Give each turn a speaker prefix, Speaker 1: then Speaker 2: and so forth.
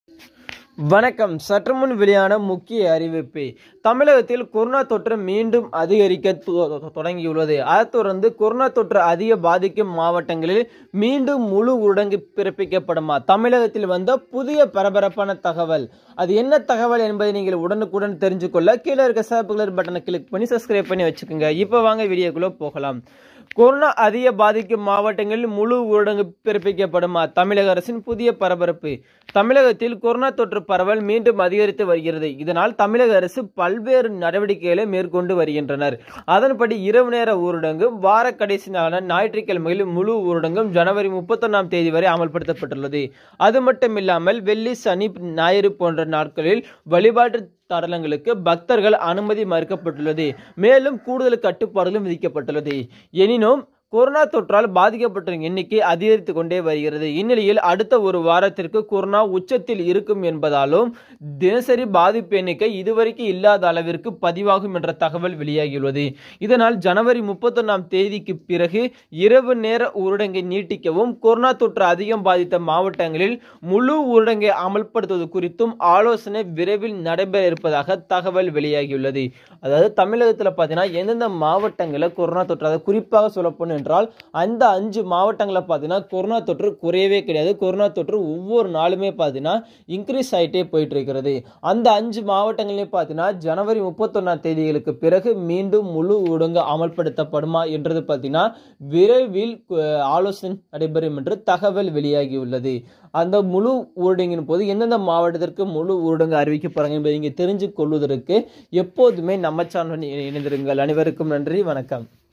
Speaker 1: வணக்கம் சற்று முன் வெளியான முக்கிய அறிவிப்பு தமிழகத்தில் கொரோனா தொற்று மீண்டும் அதிகரிக்க தொ- தொடங்கியுள்ளது அதைத் தொடர்ந்து கொரோனா தொற்று அதிக பாதிக்கும் மாவட்டங்களில் மீண்டும் முழு ஊரடங்கு பிறப்பிக்கப்படுமா தமிழகத்தில் வந்த புதிய பரபரப்பான தகவல் அது என்ன தகவல் என்பதை நீங்கள் உடனுக்குடன் தெரிஞ்சு கொள்ள கீழே இருக்க சிவப்பு கலர் பட்டனை கிளிக் பண்ணி சப்ஸ்கிரைப் பண்ணி வச்சுக்கோங்க இப்போ வாங்க வீடியோக்குள்ள போகலாம் கொரோனா அதிக பாதிக்கும் மாவட்டங்களில் முழு ஊரடங்கு பிறப்பிக்கப்படுமா தமிழக அரசின் புதிய பரபரப்பு தமிழகத்தில் கொரோனா தொற்று பரவல் மீண்டும் அதிகரித்து வருகிறது இதனால் தமிழக அரசு பல்வேறு நடவடிக்கைகளை மேற்கொண்டு வருகின்றனர் அதன்படி இரவு நேர ஊரடங்கும் வார கடைசி நாளான ஞாயிற்றுக்கிழமையில் முழு ஊரடங்கும் ஜனவரி முப்பத்தொன்னாம் தேதி வரை அமல்படுத்தப்பட்டுள்ளது அது மட்டுமில்லாமல் வெள்ளி சனி ஞாயிறு போன்ற நாட்களில் வழிபாட்டு தடலங்களுக்கு பக்தர்கள் அனுமதி மறுக்கப்பட்டுள்ளது மேலும் கூடுதல் கட்டுப்பாடுகளும் விதிக்கப்பட்டுள்ளது எனினும் கொரோனா தொற்றால் பாதிக்கப்பட்டோரின் எண்ணிக்கை அதிகரித்து கொண்டே வருகிறது இந்நிலையில் அடுத்த ஒரு வாரத்திற்கு கொரோனா உச்சத்தில் இருக்கும் என்பதாலும் தினசரி பாதிப்பு எண்ணிக்கை இதுவரைக்கும் இல்லாத அளவிற்கு பதிவாகும் என்ற தகவல் வெளியாகியுள்ளது இதனால் ஜனவரி முப்பத்தொன்னாம் தேதிக்கு பிறகு இரவு நேர ஊரடங்கை நீட்டிக்கவும் கொரோனா தொற்று அதிகம் பாதித்த மாவட்டங்களில் முழு ஊரடங்கை அமல்படுத்துவது குறித்தும் ஆலோசனை விரைவில் நடைபெற இருப்பதாக தகவல் வெளியாகியுள்ளது அதாவது தமிழகத்தில் பார்த்தீங்கன்னா எந்தெந்த மாவட்டங்களில் கொரோனா தொற்று அதை குறிப்பாக சொல்லப்போனோம் என்றால் அந்த அஞ்சு மாவட்டங்களில் பார்த்தீங்கன்னா கொரோனா தொற்று குறையவே கிடையாது கொரோனா தொற்று ஒவ்வொரு நாளுமே பார்த்தீங்கன்னா இன்க்ரீஸ் ஆகிட்டே போயிட்டு இருக்கிறது அந்த அஞ்சு மாவட்டங்களையும் பார்த்தீங்கன்னா ஜனவரி முப்பத்தொன்னாம் தேதிகளுக்கு பிறகு மீண்டும் முழு ஊரடங்கு அமல்படுத்தப்படுமா என்றது பார்த்தீங்கன்னா விரைவில் அஹ், ஆலோசனை நடைபெறும் என்று தகவல் வெளியாகியுள்ளது அந்த முழு ஊரடங்கின் போது எந்தெந்த மாவட்டத்திற்கு முழு ஊரடங்கு அறிவிக்கப்படுறாங்க என்பதை நீங்கள் தெரிஞ்சு கொள்வதற்கு எப்போதுமே நம்ம சேனல் இணைந்திருங்கள் அனைவருக்கும் நன்றி வணக்கம்